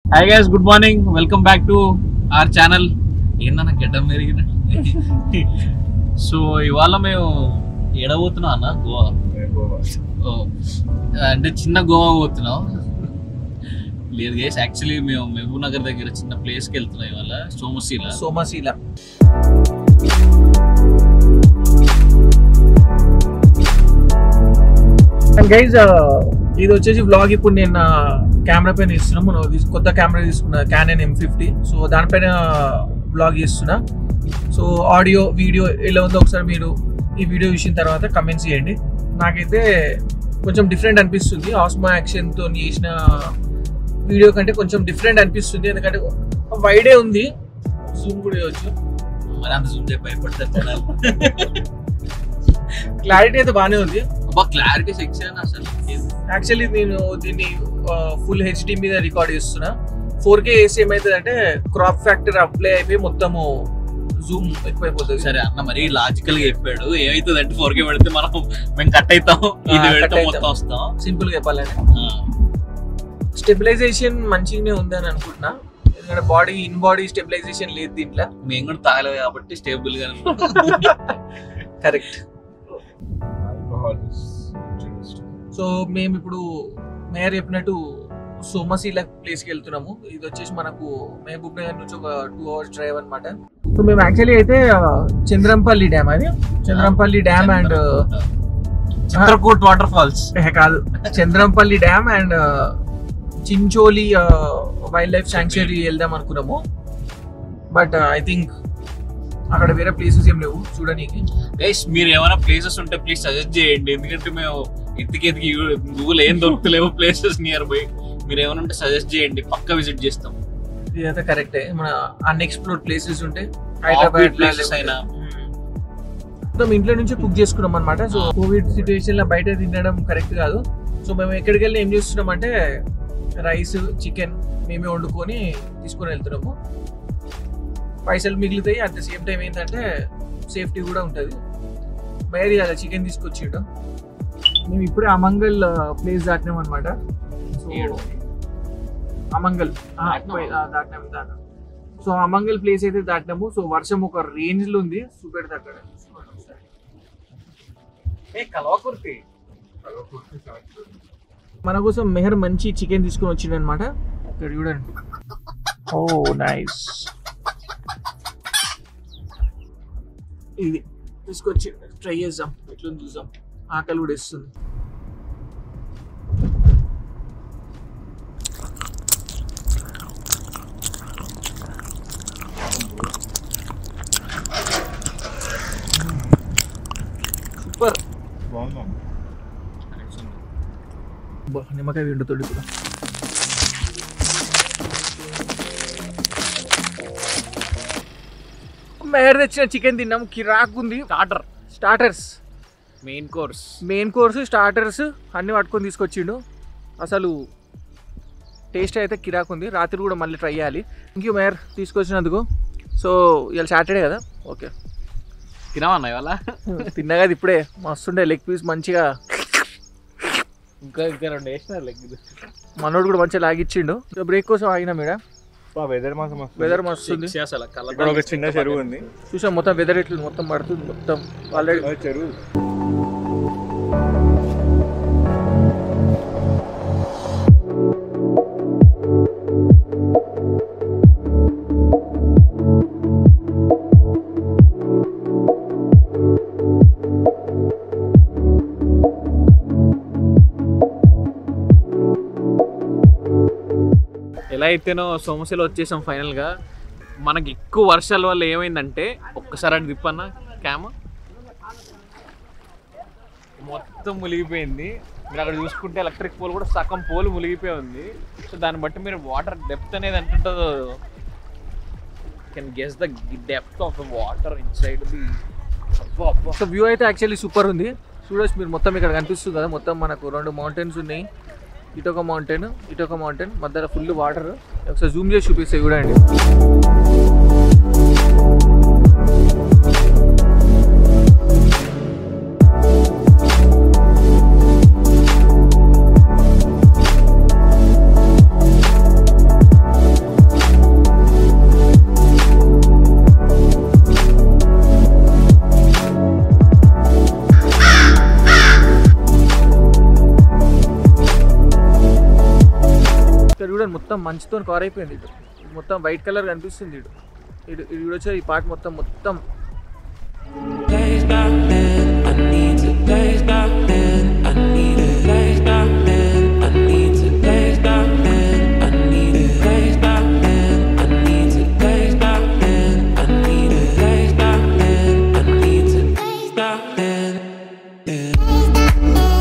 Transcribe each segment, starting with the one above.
Hi guys good morning welcome back to our channel ఏందన్న గడ్డం పెరిగిన సో ఇవాళ మేము ఎడబోతున్నాం అన్న గోవా ఓ, అంటే చిన్న గోవా పోతున్నాం లేదు గైస్ యాక్చువల్లీ మేము మహబూబ్ నగర్ దగ్గర చిన్న ప్లేస్కి వెళ్తున్నాం ఇవాళ సోమశీల సోమశీల గైజ్ ఇది వచ్చేసి వ్లాగ్ ఇప్పుడు నేను నా కెమెరా పైన ఇస్తున్నా మనం తీసు- కొత్త కెమెరా తీసుకున్నా క్యానన్ ఎం ఫిఫ్టీ సో దానిపైన వ్లాగ్ చేస్తున్నా సో ఆడియో వీడియో ఎలా ఉందో ఒకసారి మీరు ఈ వీడియో చూసిన తర్వాత కమెంట్స్ చేయండి నాకైతే కొంచెం డిఫరెంట్ అనిపిస్తుంది ఆస్మా యాక్షన్తో చేసిన వీడియో కంటే కొంచెం డిఫరెంట్ అనిపిస్తుంది ఎందుకంటే వైడే ఉంది జూమ్ కూడా చేయవచ్చు మరి అంత జూమ్ చేసి భయపడతారు జనాలు. క్లారిటీ అయితే బాగానే ఉంది అబ్బా క్లారిటీ సెక్షన్ అసలు యాక్చువల్లీ నేను దీన్ని ఫుల్ హెచ్డి మీద రికార్డ్ చేస్తున్నా ఫోర్ కే ఏసీ ఏమైతుంది అంటే క్రాప్ ఫ్యాక్టర్ అప్లై అయిపోయి మొత్తము జూమ్ ఎక్కువైపోతుంది సరే అన్న మరి లాజికల్ గా చెప్పాడు ఏమైతుంది అంటే ఫోర్ కే పెడితే మనం మేము కట్ అవుతాం ఇది cut పెడితే అవుతాం. మొత్తం వస్తాం సింపుల్ గా చెప్పాలంటే ఆ. స్టెబిలైజేషన్ మంచిగానే ఉంది అని అనుకుంటున్నా ఎందుకంటే బాడీ ఇన్ బాడీ స్టెబిలైజేషన్ లేదు దీంట్లో మేము కూడా తాగలేదు కాబట్టి స్టేబుల్ గా కరెక్ట్ సో మేము ఇప్పుడు మేయర్ చెప్పినట్టు సోమశీల ప్లేస్ కి వెళ్తున్నాము ఇది వచ్చేసి మనకు మహబూబ్ నగర్ నుంచి ఒక టూ అవర్స్ డ్రైవ్ అన్నమాట సో మేము యాక్చువల్లీ అయితే ఆ, చంద్రంపల్లి డ్యామ్ అది Chandrampalli dam and Chitrakoot waterfalls కాదు Chandrampalli dam and Chincholi wildlife sanctuary వెళ్దాం అనుకున్నాము బట్ ఐ థింక్ అక్కడ వేరే ప్లేసెస్ ఏం లేవు చూడనీకి గైస్ మీరు ఏమైనా ప్లేసెస్ ఉంటే ప్లీజ్ సజెస్ట్ చేయండి ఎందుకంటే మేము ఎత్తికి ఎత్తికి గూగుల్ ఏం దొరుకుతలేవు ప్లేసెస్ నియర్ బై మీరు ఏమైనా ఉంటే సజెస్ట్ చేయండి పక్క విజిట్ చేస్తాం ఇదైతే కరెక్టే మన అన్ఎక్స్ప్లోర్డ్ ప్లేసెస్ ఉంటే Offbeat places అయినా. మొత్తం ఇంట్లో నుంచి కుక్ చేసుకున్నాం అనమాట సో కోవిడ్ సిచ్యువేషన్ లో బయట తినడం కరెక్ట్ కాదు సో మేము ఎక్కడికి వెళ్ళి ఏం చేస్తున్నాం అంటే రైస్ చికెన్ మేమే వండుకొని తీసుకొని వెళ్తున్నాము పైసలు మిగులుతాయి అట్ ద సేమ్ టైం ఏంటంటే సేఫ్టీ కూడా ఉంటుంది బయట అలా చికెన్ తీసుకొచ్చిండు మేము ఇప్పుడే అమంగల్ ప్లేస్ దాటినాం అనమాట సో ఏడు. అమంగల్ ఆ, దాటినామా? పోయి- ఆ, దాటినాం దాటినాం సో అమంగల్ ప్లేస్ అయితే దాటినాము సో వర్షం ఒక రేంజ్ లో ఉంది చూపెడితే అక్కడ కలవకుర్తి మన కోసం మెహర్ మంచి చికెన్ తీసుకొని వచ్చిండు అనమాట ఇక్కడ చూడండి ఓ నైస్ ఇది తీసుకొచ్చి ట్రై చేద్దాం ఎట్లా చూద్దాం ఆకలి కూడా ఇస్తుంది సూపర్ అబ్బా, నిమ్మకాయ విండుతుంది ఇప్పుడు మేర తెచ్చిన చికెన్ తిన్నాం కిరాక్ ఉంది starter starters main course main course starters అన్ని పట్టుకొని తీసుకొచ్చిండు అసలు టేస్ట్ అయితే కిరాక్ ఉంది రాత్రి కూడా మళ్ళీ ట్రై చేయాలి థ్యాంక్ యూ మేయర్ తీసుకొచ్చినందుకు సో ఇవాళ సాటర్డే కదా ఓకే తినవన్నా ఇవాళ తిన్నా కదా ఇప్పుడే మస్తుండే లెగ్ పీస్ మంచిగా ఇంకా ఇంకా రెండు వేసిన లెగ్ మనోడు కూడా మంచిగా లాగిచ్చిండు సో బ్రేక్ కోసం ఆగినా మీడ వెదర్ మాత్రం వస్తుంది. వెదర్ మస్తుంది అసలు ఇక్కడ ఒక చిన్న చెరువు ఉంది చూసాం మొత్తం వెదర్ ఎట్లా మొత్తం పడుతుంది మొత్తం ఆల్రెడీ అది చెరువు ఎలా అయితేనో సోమశిల వచ్చేసాం ఫైనల్ గా మనకి ఎక్కువ వర్షాల వల్ల ఏమైందంటే ఒక్కసారి అటు తిప్పన్న క్యామ్ మొత్తం మునిగిపోయింది మీరు అక్కడ చూసుకుంటే ఎలక్ట్రిక్ పోల్ కూడా సగం పోల్ మునిగిపోయి ఉంది సో దాన్ని బట్టి మీరు వాటర్ డెప్త్ అనేది ఎంత ఉంటుందో can guess the depth of the water inside ది సో వ్యూ అయితే యాక్చువల్లీ సూపర్ ఉంది చూడొచ్చు మీరు మొత్తం ఇక్కడ కనిపిస్తుంది కదా మొత్తం మనకు రెండు మౌంటైన్స్ ఉన్నాయి ఇటొక మౌంటైన్ ఇటొక మౌంటైన్ మధ్యలో ఫుల్ వాటర్ ఒకసారి జూమ్ చేసి చూపిస్తే చూడండి మొత్తం మంచుతో కవర్ అయిపోయింది ఇటు ఇది మొత్తం వైట్ కలర్ కనిపిస్తుంది ఇటు ఇటు ఇటు వచ్చే ఈ పార్ట్ మొత్తం మొత్తం Days back then, I need to days back then, I need it. Days back then, I need to days back then, I need it. Days back then, I need to days back then, I need it. Days back then, I need to days back then. Yeah.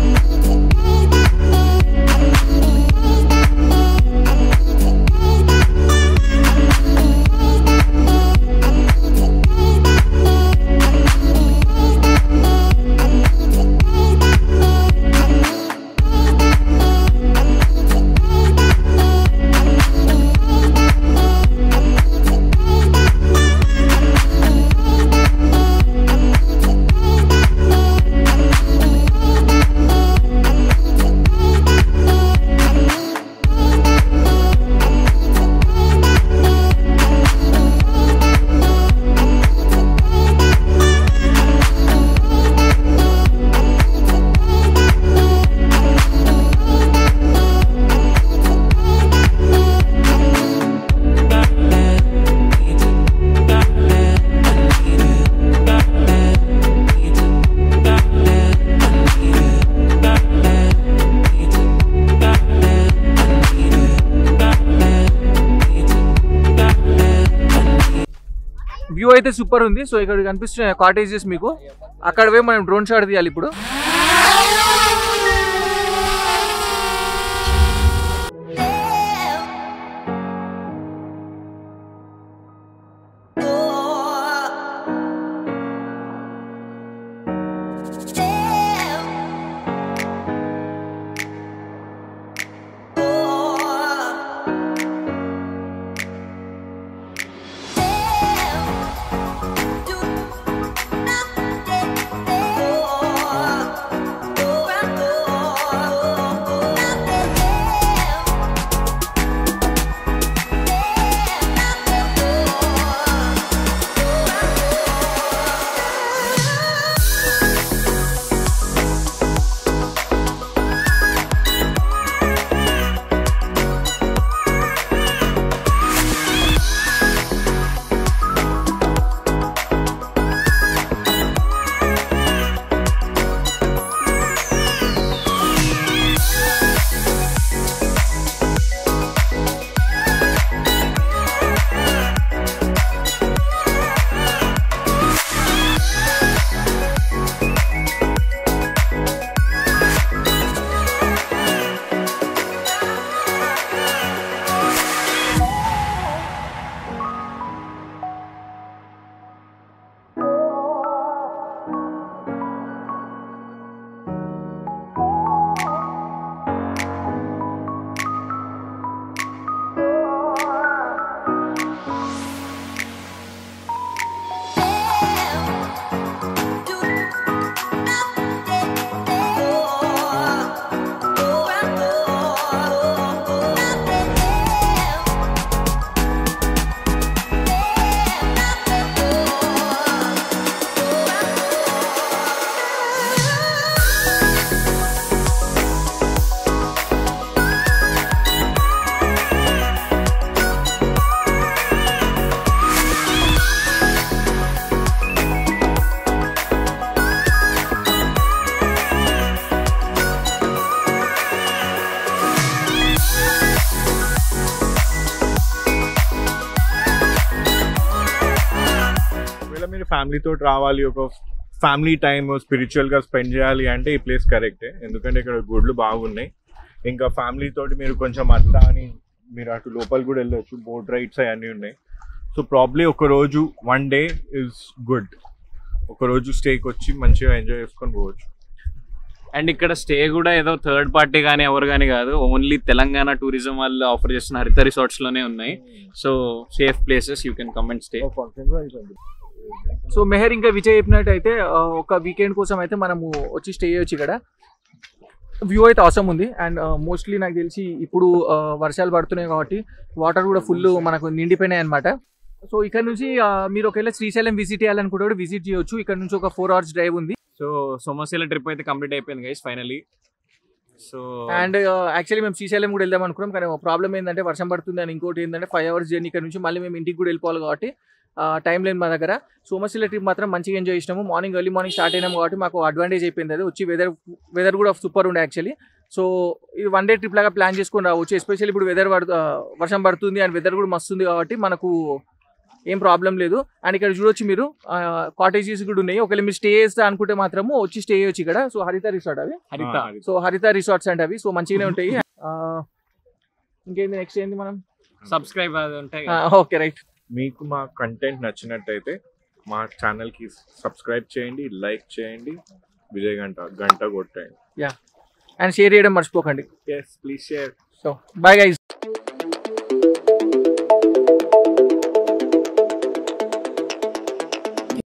View అయితే super ఉంది so ఇక్కడ కనిపిస్తున్న cottages మీకు అక్కడ పోయి మనం drone shot తీయాలి ఇప్పుడు ఒకవేళ మీరు ఫ్యామిలీ తోటి రావాలి ఒక ఫ్యామిలీ టైం స్పిరిచువల్ గా స్పెండ్ చేయాలి అంటే ఈ ప్లేస్ కరెక్టే ఎందుకంటే ఇక్కడ గుడ్లు బాగున్నాయి ఇంకా ఫ్యామిలీ తోటి మీరు కొంచెం అట్లా అని మీరు అటు లోపల కూడా వెళ్ళొచ్చు బోట్ రైడ్స్ అవన్నీ ఉన్నాయి సో ప్రాబ్లీ ఒక రోజు వన్ డే ఇస్ గుడ్ ఒక రోజు స్టేకి వచ్చి మంచిగా ఎంజాయ్ చేసుకొని పోవచ్చు అండ్ ఇక్కడ స్టే కూడా ఏదో థర్డ్ పార్టీ కానీ ఎవరు కానీ కాదు ఓన్లీ తెలంగాణ టూరిజం వాళ్ళు ఆఫర్ చేస్తున్న హరిత రిసార్ట్స్ లోనే ఉన్నాయి so safe places you can come and stay so Meher ఇంకా విజయ్ చెప్పినట్టయితే ఆ, ఒక వీకెండ్ కోసం అయితే మనము వచ్చి స్టే చేయొచ్చు ఇక్కడ వ్యూ అయితే అవసరం ఉంది అండ్ మోస్ట్లీ నాకు తెలిసి ఇప్పుడు ఆ, వర్షాలు పడుతున్నాయి కాబట్టి వాటర్ కూడా ఫుల్ మనకు నిండిపోయినాయి అనమాట సో ఇక్కడ నుంచి ఆ, మీరు ఒకవేళ శ్రీశైలం విజిట్ చేయాలనుకుంటే కూడా విజిట్ చేయొచ్చు ఇక్కడ నుంచి ఒక ఫోర్ అవర్స్ డ్రైవ్ ఉంది సో సోమశీల ట్రిప్ అయితే కంప్లీట్ అయిపోయింది guys finally so and actually మేము శ్రీశైలం కూడా వెళ్దాం అనుకున్నాం కానీ ప్రాబ్లం ఏంటంటే వర్షం పడుతుంది అని ఇంకోటి ఏంటంటే ఫైవ్ అవర్స్ జర్నీ ఇక్కడ నుంచి మళ్ళీ మేము ఇంటికి కూడా వెళ్ళిపోవాలి కాబట్టి టైం లేదు మా దగ్గర సోమశిల ట్రిప్ మాత్రం మంచిగా ఎంజాయ్ చేసినాము మార్నింగ్ ఎర్లీ మార్నింగ్ స్టార్ట్ అయినాము కాబట్టి మాకు అడ్వాంటేజ్ అయిపోయింది అది వచ్చి వెదర్ వెదర్ కూడా సూపర్ ఉండే యాక్చువల్లీ సో ఇది వన్ డే ట్రిప్ లాగా ప్లాన్ చేసుకొని రావచ్చు ఎస్పెషల్లీ ఇప్పుడు వెదర్ పడు ఆ, వర్షం పడుతుంది అండ్ వెదర్ కూడా మస్తుంది కాబట్టి మనకు ఏం ప్రాబ్లం లేదు అండ్ ఇక్కడ చూడొచ్చు మీరు కాటేజెస్ కూడా ఉన్నాయి ఒకవేళ మీరు స్టే చేస్తా అనుకుంటే మాత్రము వచ్చి స్టే చేయొచ్చు ఇక్కడ సో హరిత రిసార్ట్ అవి హరిత సో హరిత రిసార్ట్స్ అండి అవి సో మంచిగానే ఉంటాయి ఆ, ఇంకేంది నెక్స్ట్ ఏంది మనం సబ్స్క్రైబ్ అది ఉంటాయి ఓకే రైట్ మీకు మా కంటెంట్ నచ్చినట్టయితే మా ఛానల్కి సబ్స్క్రైబ్ చేయండి లైక్ చేయండి విజయ్ గంట గంట కొట్టండి అండ్ షేర్ చేయడం మర్చిపోకండి yes please share so bye guys